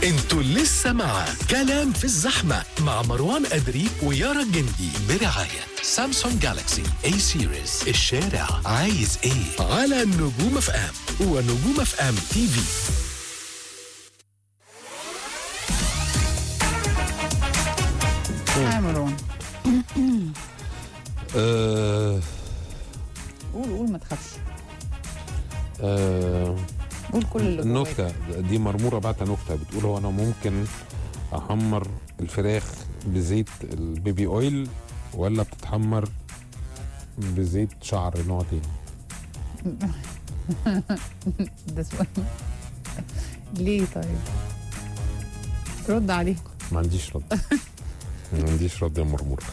انتوا لسه مع كلام في الزحمة مع مروان أدري ويارا الجندي برعاية سامسونج جالاكسي اي سيريز الشارع عايز ايه على نجوم اف ام ونجوم اف ام تي في يا مروان آه قول قول ما تخافش آه قول كل اللي جواك النكتة دي مرمورة بعت نكتة بتقول هو أنا ممكن أحمر الفراخ بزيت البيبي أويل ولا بتتحمر بزيت شعر نوع تاني ده سؤال ليه طيب رد عليه ما عنديش رد ما عنديش رد يا مرمورة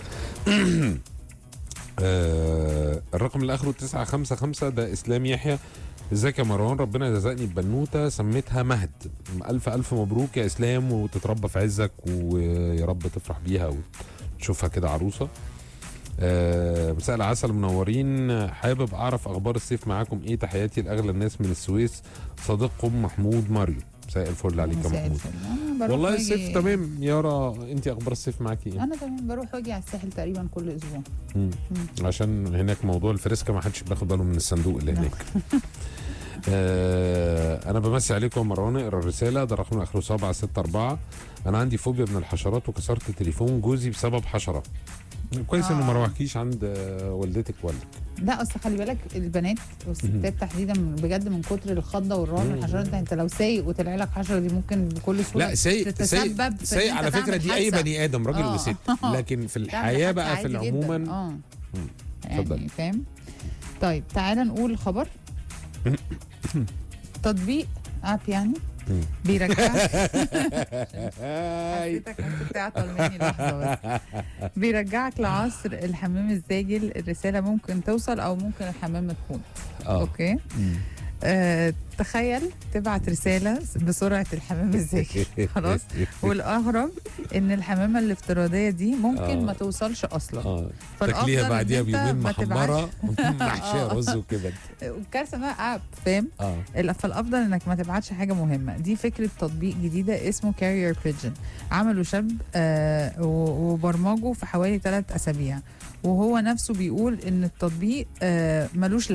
آه الرقم اللي آخره 955 ده إسلام يحيى ازيك يا مروان ربنا يرزقني ببنوته سميتها مهد الف الف مبروك يا اسلام وتتربى في عزك ويا رب تفرح بيها وتشوفها كده عروسه آه، مساء العسل منورين حابب اعرف اخبار الصيف معاكم ايه تحياتي لاغلى الناس من السويس صديقكم محمود ماريو مساء الفل عليك يا مساء محمود الفل. أنا بروح والله وأجي- الصيف تمام يارا انت اخبار الصيف معاكي ايه انا تمام بروح واجي على الساحل تقريبا كل اسبوع مم. عشان هناك موضوع الفريسكا ما حدش بياخد باله من الصندوق اللي نعم. هناك آه انا بمسي عليكم مروان اقرا الرساله ده رقم اخره 764 انا عندي فوبيا من الحشرات وكسرت تليفون جوزي بسبب حشره كويس انه ما آه. روحكيش عند آه، والدتك والدك لا اصل خلي بالك البنات والستات تحديدا بجد من كتر الخضه والرعب من الحشرات ده انت لو سايق وطلع لك حشره دي ممكن بكل سهوله لا سايق تتسبب سايق في سايق إن على أنت فكره تعمل دي اي حادثة. بني ادم راجل آه. وست لكن في تعمل الحياه حادثة بقى في عادي جداً. العموما اه مم. اتفضل. يعني فاهم طيب تعالى نقول خبر تطبيق اب يعني مم. بيرجعك آي. حسيتك ممكن تعطل مني لحظه بس بيرجعك لعصر الحمام الزاجل الرساله ممكن توصل او ممكن الحمام تكون اه اوكي مم. آه تخيل تبعت رساله بسرعه الحمام الزاجل خلاص والاغرب ان الحمامه الافتراضيه دي ممكن آه. ما توصلش اصلا اه فالأفضل تاكليها إن بعديها أنت بيومين ما محمره محشيه آه. رز وكبد والكارثه انها اب فاهم اه ال- فالافضل انك ما تبعتش حاجه مهمه دي فكره تطبيق جديده اسمه كارير بيجن عمله شاب آه و- وبرمجه في حوالي ثلاث اسابيع وهو نفسه بيقول ان التطبيق آه ملوش